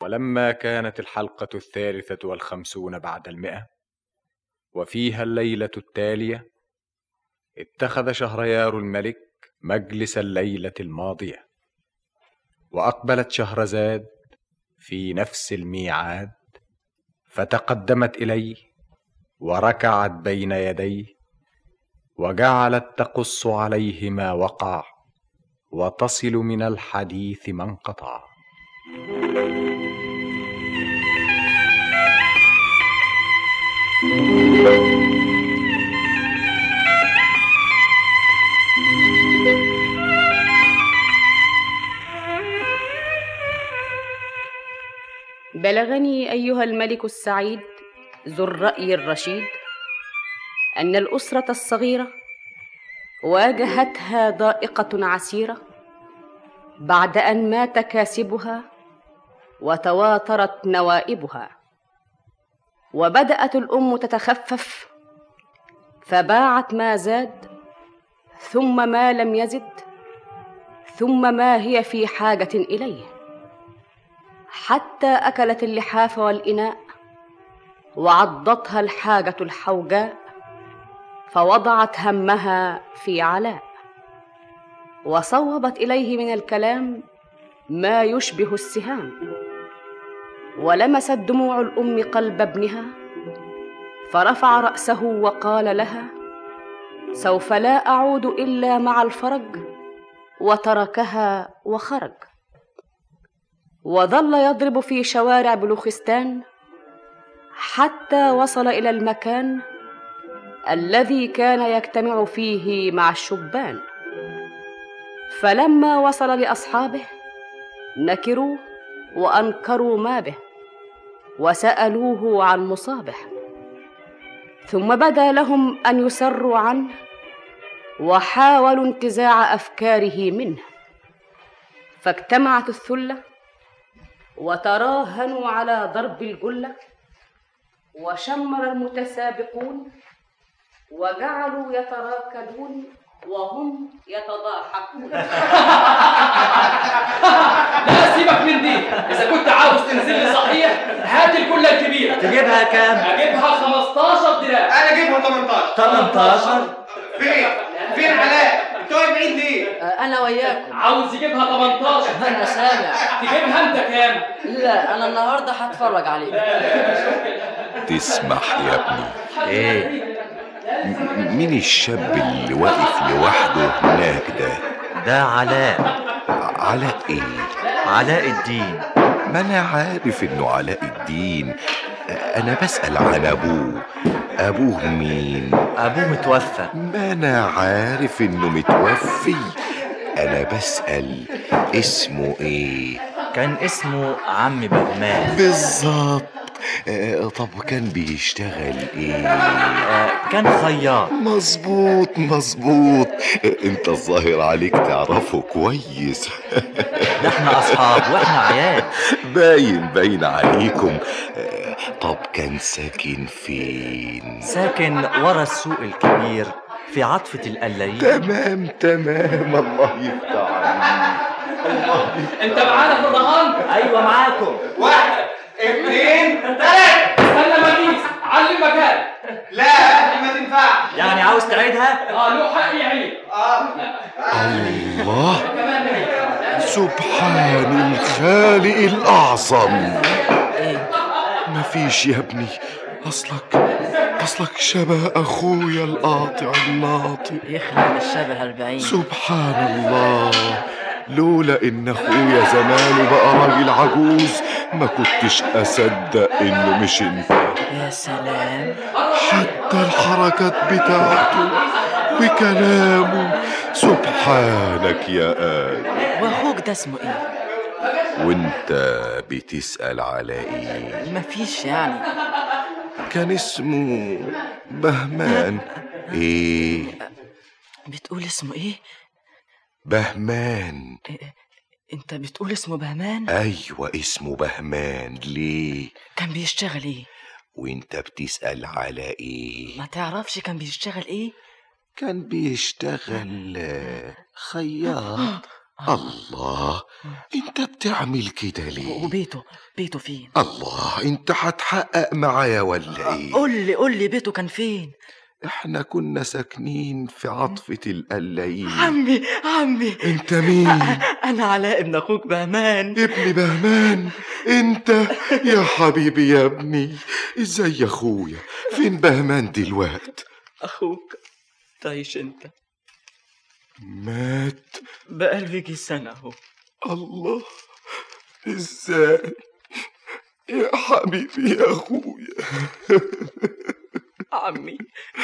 ولما كانت الحلقة الثالثة والخمسون بعد المئة وفيها الليلة التالية اتخذ شهريار الملك مجلس الليلة الماضية وأقبلت شهرزاد في نفس الميعاد فتقدمت إليه وركعت بين يديه وجعلت تقص عليه ما وقع وتصل من الحديث ما انقطع بلغني ايها الملك السعيد ذو الراي الرشيد ان الاسره الصغيره واجهتها ضائقه عسيره بعد ان مات كاسبها وتواترت نوائبها وبدات الام تتخفف فباعت ما زاد ثم ما لم يزد ثم ما هي في حاجه اليه حتى اكلت اللحاف والاناء وعضتها الحاجه الحوجاء فوضعت همها في علاء وصوبت اليه من الكلام ما يشبه السهام ولمست دموع الام قلب ابنها فرفع راسه وقال لها سوف لا اعود الا مع الفرج وتركها وخرج وظل يضرب في شوارع بلوخستان حتى وصل الى المكان الذي كان يجتمع فيه مع الشبان فلما وصل لاصحابه نكروا وانكروا ما به وسالوه عن مصابه ثم بدا لهم ان يسروا عنه وحاولوا انتزاع افكاره منه فاجتمعت الثله وتراهنوا على ضرب الجله وشمر المتسابقون وجعلوا يتراكدون وهم يتضاحكون لا سيبك من دي اذا كنت عاوز تنزل لي صحيح هات الكله الكبيره تجيبها كام؟ اجيبها 15 دراع انا اجيبها 18 18 فين فين علاء انت واقف بعيد ليه انا وياكم عاوز يجيبها 18 انا سامع تجيبها انت كام لا انا النهارده هتفرج عليك تسمح يا ابني ايه م- مين الشاب اللي واقف لوحده هناك ده ده علاء ع- علاء ايه علاء الدين ما انا عارف انه علاء الدين انا بسأل عن ابوه ابوه مين ابوه متوفى ما انا عارف انه متوفي انا بسأل اسمه ايه كان اسمه عم بهمان بالظبط آه، طب وكان بيشتغل ايه آه، كان خياط مظبوط مظبوط انت الظاهر عليك تعرفه كويس ده احنا اصحاب واحنا عيال باين باين عليكم آه، طب كان ساكن فين ساكن ورا السوق الكبير في عطفة القلايين تمام تمام الله يفتح عليك انت معانا في الرهان ايوه معاكم واحد اثنين ثلاثة استنى ما اقيس علم مكان لا دي ما تنفعش يعني عاوز تعيدها اه له حق يعيد اه الله كمان هي سبحان الخالق الأعظم مفيش يا ابني أصلك أصلك شبه أخويا القاطع الناطق يخلق من الشبه أربعين سبحان الله لولا إن أخويا زمانه بقى راجل عجوز ما كنتش أصدق إنه مش انت يا سلام حتى الحركات بتاعته وكلامه سبحانك يا آدم واخوك ده اسمه ايه وانت بتسأل على ايه مفيش يعني كان اسمه بهمان ايه بتقول اسمه ايه بهمان انت بتقول اسمه بهمان ايوه اسمه بهمان ليه كان بيشتغل ايه وانت بتسأل على ايه ما تعرفش كان بيشتغل ايه كان بيشتغل آه، خياط الله انت بتعمل كده ليه وبيته بيته فين الله انت هتحقق معايا ولا ايه قول لي قول لي بيته كان فين احنا كنا ساكنين في عطفة القلايين عمي عمي انت مين انا علاء ابن اخوك بهمان ابن بهمان انت يا حبيبي يا ابني ازاي يا اخويا فين بهمان دلوقت اخوك تعيش انت مات بقاله يجي سنه اهو الله ازاي يا حبيبي يا اخويا عمي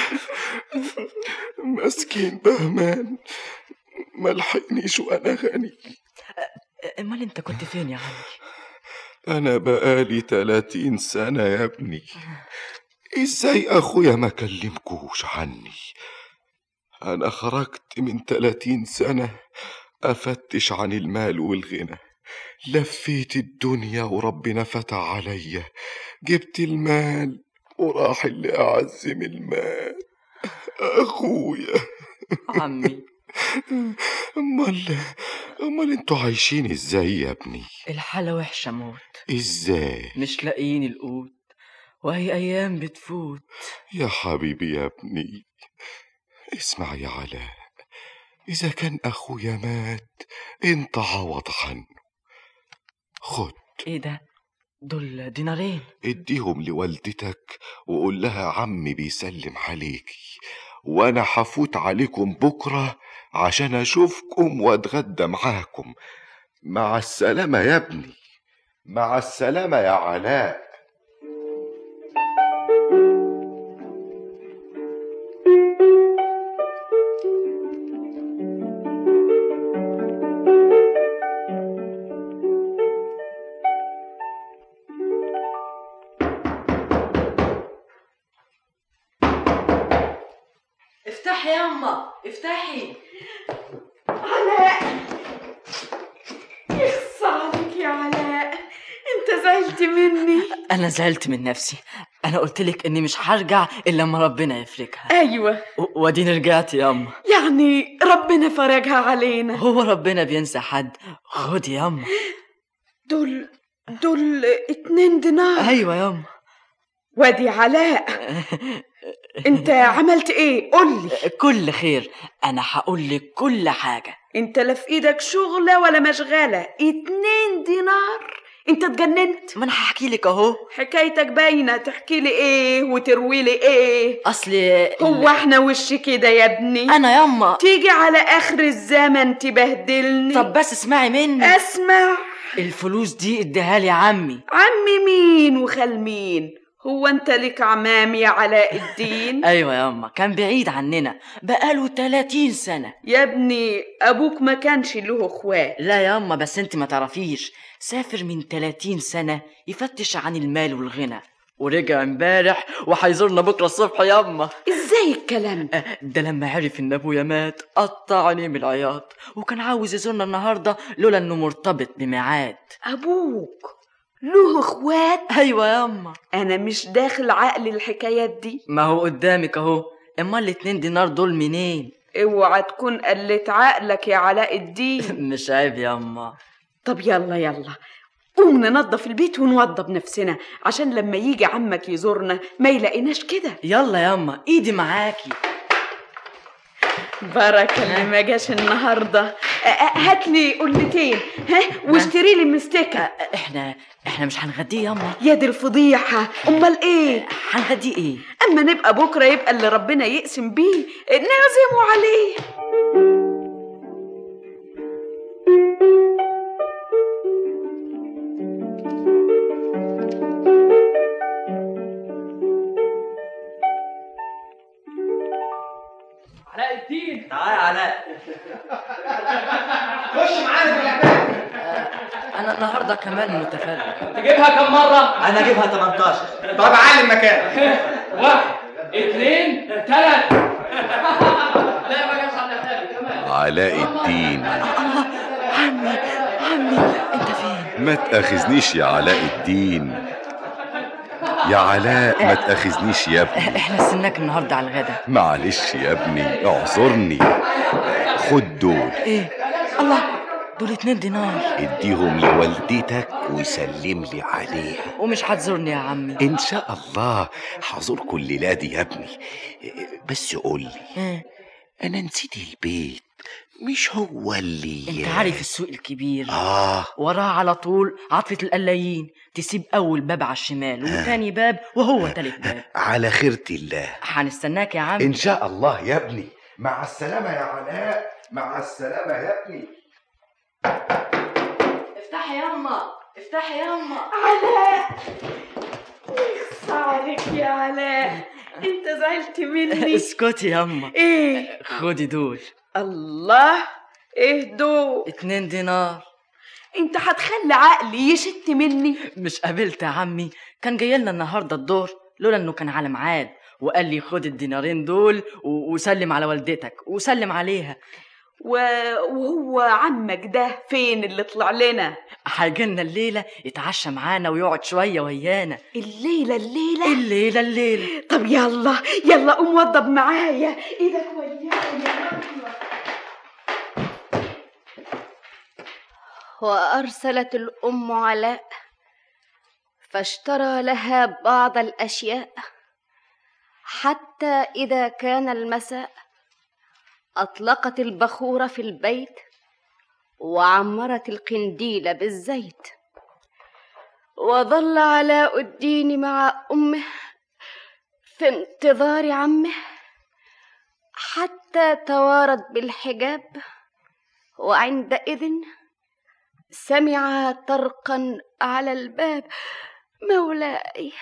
مسكين بهمان ملحقنيش وانا غني امال انت كنت فين يا عمي انا بقالي تلاتين سنة يا ابني ازاي اخويا ما كلمكوش عني انا خرجت من تلاتين سنة افتش عن المال والغنى لفيت الدنيا وربنا فتح عليا جبت المال وراح اللي اعز من المال اخويا عمي امال امال انتوا عايشين ازاي يا ابني الحالة وحشة موت ازاي مش لاقيين القوت وهي أيام بتفوت يا حبيبي يا ابني اسمع يا علاء إذا كان أخويا مات أنت عوض عنه خد إيه ده؟ دول دينارين اديهم لوالدتك وقول لها عمي بيسلم عليكي وأنا هفوت عليكم بكرة عشان أشوفكم وأتغدى معاكم مع السلامة يا ابني مع السلامة يا علاء افتحي ياما افتحي علاء يخص عليك يا علاء انت زعلت مني أنا زعلت من نفسي أنا قلت لك إني مش هرجع إلا لما ربنا يفرجها ايوه و- واديني رجعت ياما يعني ربنا فرجها علينا هو ربنا بينسى حد خدي ياما دول دول اتنين دينار أيوة ياما وادي علاء انت عملت ايه قولي كل خير أنا هقول لك كل حاجة انت لا في ايدك شغلة ولا مشغلة اتنين دينار انت اتجننت ما أنا هحكي لك أهو حكايتك باينة تحكي لي ايه وتروي لي ايه أصل هو احنا وش كده يا ابني أنا ياما تيجي على اخر الزمن تبهدلني طب بس اسمعي مني اسمع الفلوس دي اديها لي عمي عمي مين وخال مين هو انت لك عمام يا علاء الدين ايوه ياما كان بعيد عننا بقاله 30 سنه يا ابني ابوك ما كانش له اخوات لا ياما بس انت ما تعرفيش سافر من 30 سنه يفتش عن المال والغنى ورجع امبارح وهيزورنا بكره الصبح ياما ازاي الكلام ده ده لما عرف ان ابويا مات قطع عينيه من العياط وكان عاوز يزورنا النهارده لولا انه مرتبط بميعاد ابوك له اخوات ايوه ياما انا مش داخل عقل الحكايات دي ما هو قدامك اهو امال الاتنين دينار دول منين اوعى تكون قلت عقلك يا علاء الدين مش عيب ياما طب يلا يلا قوم ننظف البيت ونوضب نفسنا عشان لما يجي عمك يزورنا ما يلاقيناش كده يلا ياما ايدي معاكي بركة اللي ما جاش النهاردة أ- أ- هات لي قلتين ها واشتري لي مستكة أ- احنا احنا مش هنغديه ياما يا دي الفضيحة أمال إيه هنغديه ايه أما نبقى بكرة يبقى اللي ربنا يقسم بيه نعزمه عليه علاء الدين تعال علاء خش معانا في اللعبة انا النهارده كمان متفرج تجيبها كم مرة؟ انا اجيبها 18 طب علم مكان واحد اثنين ثلاث لا ما جابش على الثالث كمان علاء الدين عمي عمي انت فين ما تأخذنيش يا علاء الدين يا علاء ما تأخذنيش يا ابني احنا استناك النهارده على الغدا معلش يا ابني اعذرني خد دول ايه الله دول اتنين دينار اديهم لوالدتك وسلم لي عليها ومش هتزورني يا عمي ان شاء الله حزور كل ليلة يا ابني بس قول لي اه انا نسيت البيت مش هو اللي انت عارف السوق الكبير اه وراه على طول عطفة القلايين تسيب أول باب على الشمال وتاني باب وهو تالت باب على خيرة الله هنستناك يا عم ان شاء الله يا ابني مع السلامة يا علاء مع السلامة يا ابني افتحي ياما افتحي ياما علاء يخص عليك يا علاء انت زعلت مني اسكتي ياما ايه خدي دول الله ايه دول اتنين دينار انت هتخلي عقلي يشت مني مش قابلت يا عمي كان جاي لنا النهارده الدور لولا انه كان على ميعاد وقال لي خد الدينارين دول و- وسلم على والدتك وسلم عليها و... وهو عمك ده فين اللي طلع لنا هيجيلنا الليله يتعشى معانا ويقعد شويه ويانا الليلة الليلة الليله الليله طب يلا يلا قوم وضب معايا ايدك ويايا يلا وارسلت الام علاء فاشترى لها بعض الاشياء حتى اذا كان المساء اطلقت البخور في البيت وعمرت القنديل بالزيت وظل علاء الدين مع امه في انتظار عمه حتى توارت بالحجاب وعندئذ سمع طرقا على الباب مولاي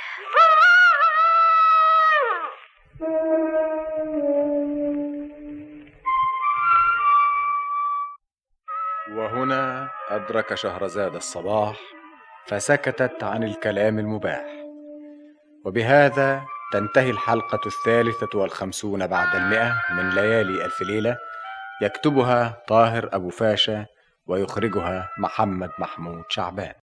وهنا أدرك شهرزاد الصباح فسكتت عن الكلام المباح وبهذا تنتهي الحلقة الثالثة والخمسون بعد المئة من ليالي ألف ليلة يكتبها طاهر أبو فاشا ويخرجها محمد محمود شعبان